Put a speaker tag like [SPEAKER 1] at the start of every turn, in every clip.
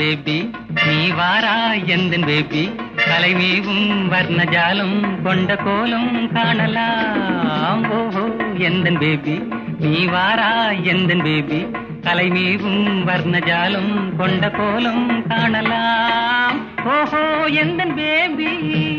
[SPEAKER 1] baby நீ வாரா எந்தன் பேபி கலைமேவும் வர்ணஜாலம் கொண்ட கோலம் காணலாம் ஓஹோ எந்தன் பேபி நீ வாரா எந்தன் பேபி கலைமேவும் வர்ணஜாலம் கொண்ட கோலம் காணலாம் ஓஹோ எந்தன் பேபி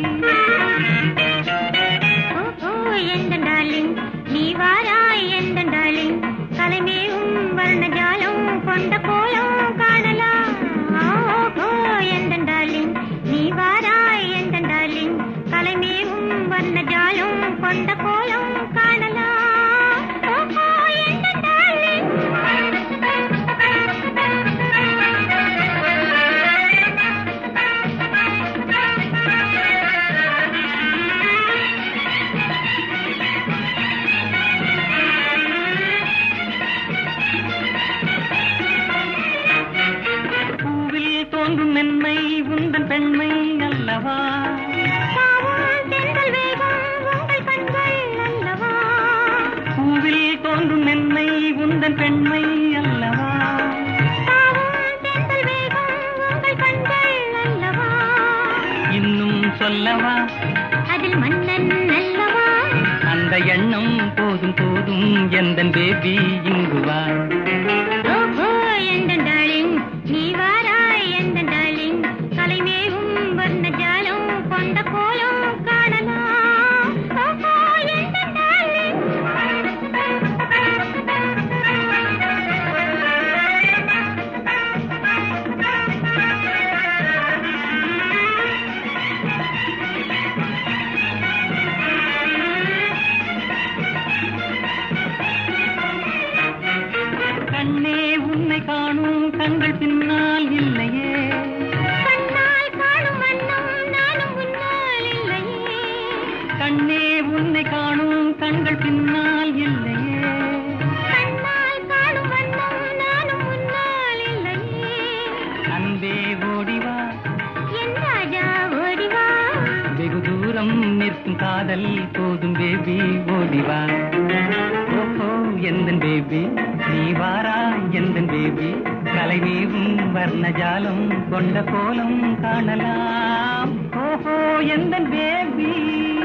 [SPEAKER 2] ஓ எந்த டார்லிங் நீ வாராய் எந்த டார்லிங் கலைமேவும் வர்ணஜாலம் கொண்ட கோலம் காணலாம் ஓ எந்த டார்லிங் நீ வாராய் எந்த டார்லிங் கலைமேவும் வர்ணஜாலம் கொண்ட கோலம் காணலாம் ஓ எந்த டார்லிங்
[SPEAKER 1] பூவில் தோன்றும் மென்மை உந்தன் பெண்மை அல்லவா
[SPEAKER 2] பாவம் தென்றல் வேகம் உங்கள் கண்கள் அல்லவா
[SPEAKER 1] பூவில் தோன்றும் மென்மை உந்தன் பெண்மை அல்லவா
[SPEAKER 2] பாவம் தென்றல் வேகம் உங்கள் கண்கள் அல்லவா
[SPEAKER 1] இன்னும் சொல்லவா
[SPEAKER 2] அதில் மன்னன் அல்லவா
[SPEAKER 1] அந்த எண்ணம் போதும் போதும் எந்தன் பேபி இங்கு வா
[SPEAKER 2] ஓஹோ எந்த டார்லிங் நீ வாராய் எந்த டார்லிங் கலைமேவும் வர்ண ஜாலம் கொண்ட கோலம் காணலாம் ஓஹோ எந்த டார்லிங்
[SPEAKER 1] கண்ணே உன்னை காணும் கண்கள் பின்னால் இல்லையே
[SPEAKER 2] கண்ணால் காணும் வண்ணம் நானும் முன்னால் இல்லையே
[SPEAKER 1] கண்ணே உன்னை காணும் கண்கள் பின்னால் இல்லையே
[SPEAKER 2] கண்ணால் காணும் வண்ணம் நானும் முன்னால் இல்லையே
[SPEAKER 1] அன்பே ஓடிவா
[SPEAKER 2] என் ராஜா ஓடிவா
[SPEAKER 1] வெகு தூரம் நிற்கும் காதல் போதும் பேபி ஓடிவா ஓஹோ எந்தன் பேபி நீ வாரா எந்தன் பேபி கலைமேவும் வர்ணஜாலம் கொண்ட கோலம் காணலாம் ஓஹோ எந்தன் பேபி